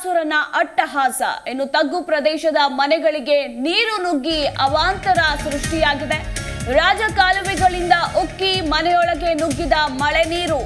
ಜಲಾಸುರನ ಅಟ್ಟಹಾಸ ಇನ್ನು ತಗ್ಗು ಪ್ರದೇಶದ ಮನೆಗಳಿಗೆ ನೀರು ನುಗ್ಗಿ ಅವಾಂತರ ಸೃಷ್ಟಿಯಾಗಿದೆ ರಾಜಕಾಲುವೆಗಳಿಂದ ಉಕ್ಕಿ ಮನೆಯೊಳಗೆ ನುಗ್ಗಿದ ಮಳೆ ನೀರು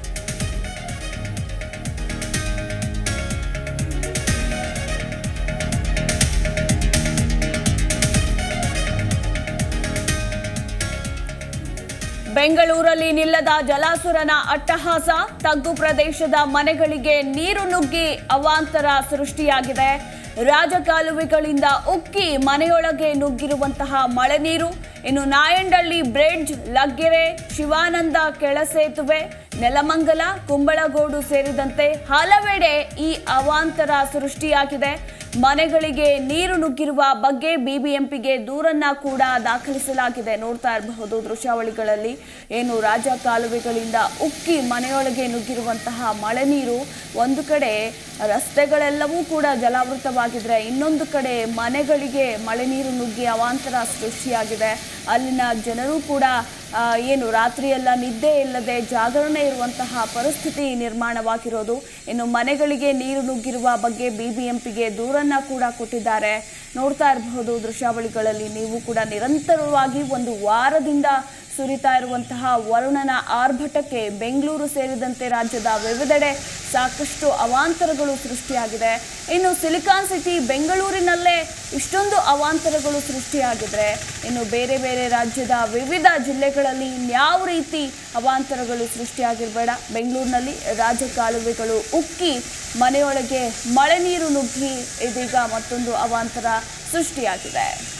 ಬೆಂಗಳೂರಲ್ಲಿ ನಿಲ್ಲದ ಜಲಾಸುರನ ಅಟ್ಟಹಾಸ ತಗ್ಗು ಪ್ರದೇಶದ ಮನೆಗಳಿಗೆ ನೀರು ನುಗ್ಗಿ ಅವಾಂತರ ಸೃಷ್ಟಿಯಾಗಿದೆ ರಾಜಕಾಲುವೆಗಳಿಂದ ಉಕ್ಕಿ ಮನೆಯೊಳಗೆ ನುಗ್ಗಿರುವಂತಹ ಮಳೆ ನೀರು ಇನ್ನು ನಾಯಂಡಳ್ಳಿ ಬ್ರಿಡ್ಜ್ ಲಗ್ಗೆರೆ ಶಿವಾನಂದ ಕೆಳಸೇತುವೆ ನೆಲಮಂಗಲ ಕುಂಬಳಗೋಡು ಸೇರಿದಂತೆ ಹಲವೆಡೆ ಈ ಅವಾಂತರ ಸೃಷ್ಟಿಯಾಗಿದೆ ಮನೆಗಳಿಗೆ ನೀರು ನುಗ್ಗಿರುವ ಬಗ್ಗೆ ಬಿಬಿಎಂಪಿಗೆ ದೂರನ್ನ ಕೂಡ ದಾಖಲಿಸಲಾಗಿದೆ ನೋಡ್ತಾ ಇರಬಹುದು ದೃಶ್ಯಾವಳಿಗಳಲ್ಲಿ ಏನು ರಾಜ ಕಾಲುವೆಗಳಿಂದ ಉಕ್ಕಿ ಮನೆಯೊಳಗೆ ನುಗ್ಗಿರುವಂತಹ ಮಳೆ ನೀರು ಒಂದು ಕಡೆ ರಸ್ತೆಗಳೆಲ್ಲವೂ ಕೂಡ ಜಲಾವೃತವಾಗಿದ್ರೆ ಇನ್ನೊಂದು ಕಡೆ ಮನೆಗಳಿಗೆ ಮಳೆ ನೀರು ನುಗ್ಗಿ ಅವಾಂತರ ಸೃಷ್ಟಿಯಾಗಿದೆ ಅಲ್ಲಿನ ಜನರು ಕೂಡ ಆ, ಏನು ರಾತ್ರಿಯೆಲ್ಲ ನಿದ್ದೆ ಇಲ್ಲದೆ ಜಾಗರಣೆ ಇರುವಂತಹ ಪರಿಸ್ಥಿತಿ ನಿರ್ಮಾಣವಾಗಿರೋದು ಇನ್ನು ಮನೆಗಳಿಗೆ ನೀರು ನುಗ್ಗಿರುವ ಬಗ್ಗೆ ಬಿಬಿಎಂಪಿಗೆ ದೂರನ್ನ ಕೂಡ ಕೊಟ್ಟಿದ್ದಾರೆ ನೋಡ್ತಾ ಇರಬಹುದು ದೃಶ್ಯಾವಳಿಗಳಲ್ಲಿ ನೀವು ಕೂಡ ನಿರಂತರವಾಗಿ ಒಂದು ವಾರದಿಂದ ಸುರಿತಾ ಇರುವಂತಹ ವರುಣನ ಆರ್ಭಟಕ್ಕೆ ಬೆಂಗಳೂರು ಸೇರಿದಂತೆ ರಾಜ್ಯದ ವಿವಿಧೆಡೆ ಸಾಕಷ್ಟು ಅವಾಂತರಗಳು ಸೃಷ್ಟಿಯಾಗಿದೆ ಇನ್ನು ಸಿಲಿಕಾನ್ ಸಿಟಿ ಬೆಂಗಳೂರಿನಲ್ಲೇ ಇಷ್ಟೊಂದು ಅವಾಂತರಗಳು ಸೃಷ್ಟಿಯಾಗಿದ್ರೆ ಇನ್ನು ಬೇರೆ ಬೇರೆ ರಾಜ್ಯದ ವಿವಿಧ ಜಿಲ್ಲೆಗಳಲ್ಲಿ ಇನ್ಯಾವ ರೀತಿ ಅವಾಂತರಗಳು ಸೃಷ್ಟಿಯಾಗಿರಬೇಡ ಬೆಂಗಳೂರಿನಲ್ಲಿ ರಾಜಕಾಲುವೆಗಳು ಉಕ್ಕಿ ಮನೆಯೊಳಗೆ ಮಳೆ ನೀರು ನುಗ್ಗಿ ಇದೀಗ ಮತ್ತೊಂದು ಅವಾಂತರ ಸೃಷ್ಟಿಯಾಗಿದೆ